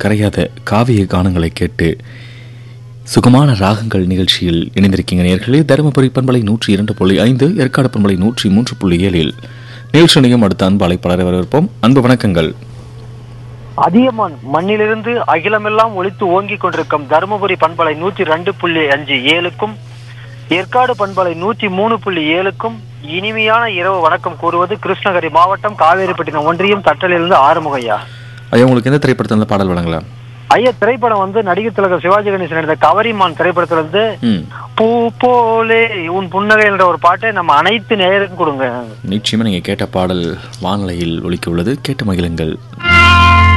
கரையாத காவிய கானங்களை கேட்டு சுகமான ராகங்கள் நிகழ்ச்சியில் இணைந்திருக்கீங்க நேர்களே தருமபுரி பண்பலை நூற்றி இரண்டு புள்ளி ஐந்து ஏற்காடு பண்பலை நூற்றி மூன்று புள்ளி ஏழில் நிகழ்ச்சி நிலையம் அடுத்த அன்பு அழைப்பாளரை வரவேற்போம் அன்பு வணக்கங்கள் அதியமான் மண்ணிலிருந்து அகிலமெல்லாம் ஒளித்து ஓங்கிக் கொண்டிருக்கும் தருமபுரி பண்பலை நூற்றி ரெண்டு புள்ளி அஞ்சு ஏழுக்கும் ஏற்காடு பண்பலை நூற்றி மூணு புள்ளி ஏழுக்கும் இனிமையான இரவு வணக்கம் கூறுவது கிருஷ்ணகிரி மாவட்டம் காவேரிப்பட்டினம் ஒன்றியம் தட்டலிலிருந்து ஆறுமுகையா ஐயா உங்களுக்கு எந்த திரைப்படத்தில் இருந்து பாடல் வழங்கலாம் ஐயா திரைப்படம் வந்து நடிகர் திலகம் சிவாஜி கணேசன் நடித்த கவரிமான் திரைப்படத்துல இருந்து ம் பூ போலே உன் புன்னகை என்ற ஒரு பாட்டை நம்ம அனைத்து நேயருக்கும் கொடுங்க நிச்சயமா நீங்க கேட்ட பாடல் வானிலையில் ஒலிக்க உள்ளது கேட்டு மகிழுங்கள்